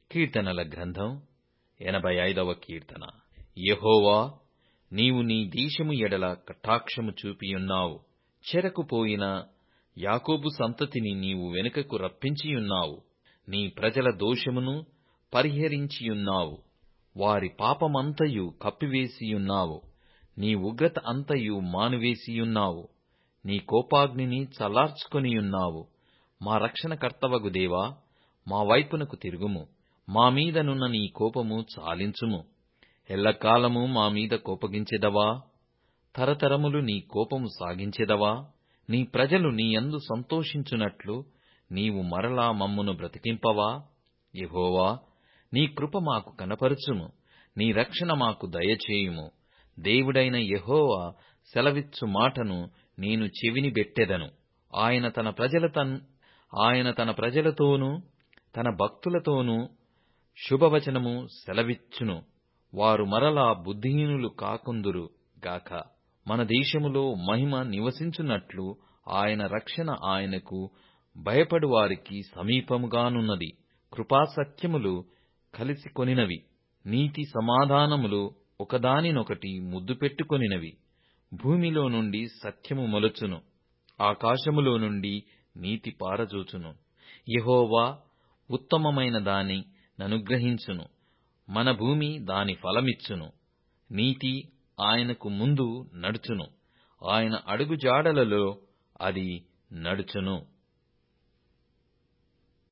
కీర్తనల గ్రంథం ఎనభై ఐదవ కీర్తన యెహోవా నీవు నీ దేశము ఎడల కటాక్షము చూపియున్నావు చెరకుపోయిన యాకోబు సంతతిని నీవు వెనుకకు రప్పించియున్నావు నీ ప్రజల దోషమును పరిహరించియున్నావు వారి పాపమంతయు కప్పివేసియున్నావు నీ ఉగ్రత అంతయు మానివేసియున్నావు నీ కోపాగ్నిని చల్లార్చుకొనియున్నావు మా రక్షణకర్తవగు దేవా మా వైపునకు తిరుగుము మా మీదనున్న నీ కోపము చాలించుము ఎల్లకాలము మా మీద కోపగించెదవా తరతరములు నీ కోపము సాగించెదవా నీ ప్రజలు నీయందు సంతోషించునట్లు నీవు మరలా మమ్మును బ్రతికింపవా యెహోవా నీ కృప మాకు కనపరచుము నీ రక్షణ మాకు దయచేయుము దేవుడైన యెహోవా సెలవిచ్చు మాటను నేను చెవిని బెట్టెదను ఆయన తన ప్రజలతన్ ఆయన తన ప్రజలతోనూ తన భక్తులతోనూ శుభవచనము సెలవిచ్చును వారు మరలా బుద్ధిహీనులు కాకుందురు గాక మన దేశములో మహిమ నివసించునట్లు ఆయన రక్షణ ఆయనకు భయపడు వారికి సమీపముగానున్నది కృపాసత్యములు కలిసికొనినవి నీతి సమాధానములు ఒకదానినొకటి ముద్దు పెట్టుకొనినవి భూమిలో నుండి సత్యము మొలచును ఆకాశములో నుండి నీతి పారజూచును యెహోవా ఉత్తమమైన దాని ననుగ్రహించును మన భూమి దాని ఫలమిచ్చును నీతి ఆయనకు ముందు నడుచును ఆయన అడుగుజాడలలో అది నడుచును